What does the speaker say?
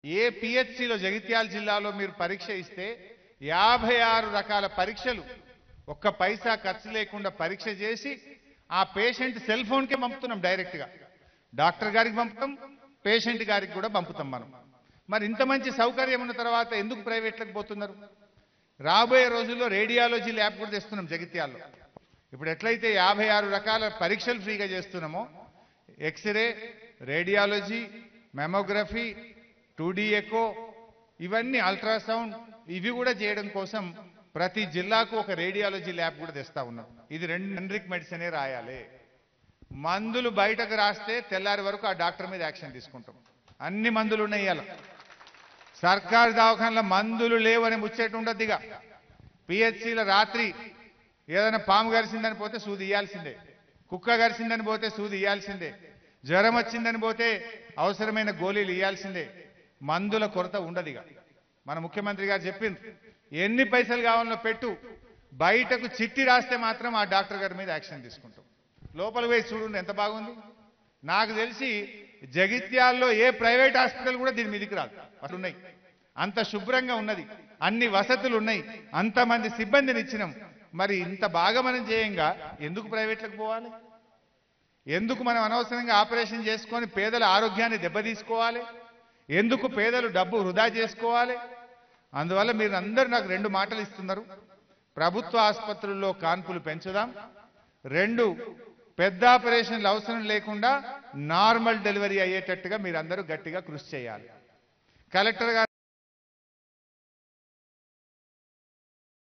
ఏ పిహెచ్సిలో జగిత్యాల జిల్లాలో మీరు పరీక్ష ఇస్తే యాభై ఆరు రకాల పరీక్షలు ఒక్క పైసా ఖర్చు లేకుండా పరీక్ష చేసి ఆ పేషెంట్ సెల్ ఫోన్కే పంపుతున్నాం డైరెక్ట్గా డాక్టర్ గారికి పంపుతాం పేషెంట్ గారికి కూడా పంపుతాం మనం మరి ఇంత మంచి సౌకర్యం ఉన్న తర్వాత ఎందుకు ప్రైవేట్లకు పోతున్నారు రాబోయే రోజుల్లో రేడియాలజీ ల్యాబ్ కూడా తెస్తున్నాం జగిత్యాల్లో ఇప్పుడు ఎట్లయితే యాభై ఆరు రకాల పరీక్షలు ఫ్రీగా చేస్తున్నామో x ray radiology mammography two echo ఇవన్నీ అల్ట్రాసౌండ్ ఇవి కూడా చేయడం కోసం ప్రతి జిల్లాకు ఒక రేడియాలజీ ల్యాబ్ కూడా తెస్తా ఉన్నాం ఇది రెండు జనరిక్ మెడిసినే రాయాలి మందులు బయటకు రాస్తే తెల్లారి వరకు ఆ డాక్టర్ మీద యాక్షన్ తీసుకుంటాం అన్ని మందులు ఉన్నాయి ఇవాళ సర్కార్ దవాఖానలో మందులు లేవని ముచ్చట ఉండద్దు ఇక పిహెచ్సిల రాత్రి ఏదైనా పాము గరిసిందని పోతే సూది ఇయ్యాల్సిందే కుక్క గరిసిందని పోతే సూది ఇయ్యాల్సిందే జ్వరం వచ్చిందని పోతే అవసరమైన గోళీలు ఇయ్యాల్సిందే మందుల కొరత ఉండదు ఇక మన ముఖ్యమంత్రి గారు చెప్పింది ఎన్ని పైసలు కావాలో పెట్టు బయటకు చిట్టి రాస్తే మాత్రం ఆ డాక్టర్ గారి మీద యాక్షన్ తీసుకుంటాం లోపల పోయి చూడండి ఎంత బాగుంది నాకు తెలిసి జగిత్యాల్లో ఏ ప్రైవేట్ హాస్పిటల్ కూడా దీని మీదకి రాదు అట్లా ఉన్నాయి అంత శుభ్రంగా ఉన్నది అన్ని వసతులు ఉన్నాయి అంతమంది సిబ్బందిని ఇచ్చినాం మరి ఇంత బాగా మనం చేయంగా ఎందుకు ప్రైవేట్లకు పోవాలి ఎందుకు మనం అనవసరంగా ఆపరేషన్ చేసుకొని పేదల ఆరోగ్యాన్ని దెబ్బతీసుకోవాలి ఎందుకు పేదలు డబ్బు వృధా చేసుకోవాలి అందువల్ల మీరు అందరూ నాకు రెండు మాటలు ఇస్తున్నారు ప్రభుత్వ ఆసుపత్రుల్లో కాన్పులు పెంచుదాం రెండు పెద్ద ఆపరేషన్లు అవసరం లేకుండా నార్మల్ డెలివరీ అయ్యేటట్టుగా మీరందరూ గట్టిగా కృషి చేయాలి కలెక్టర్ గారు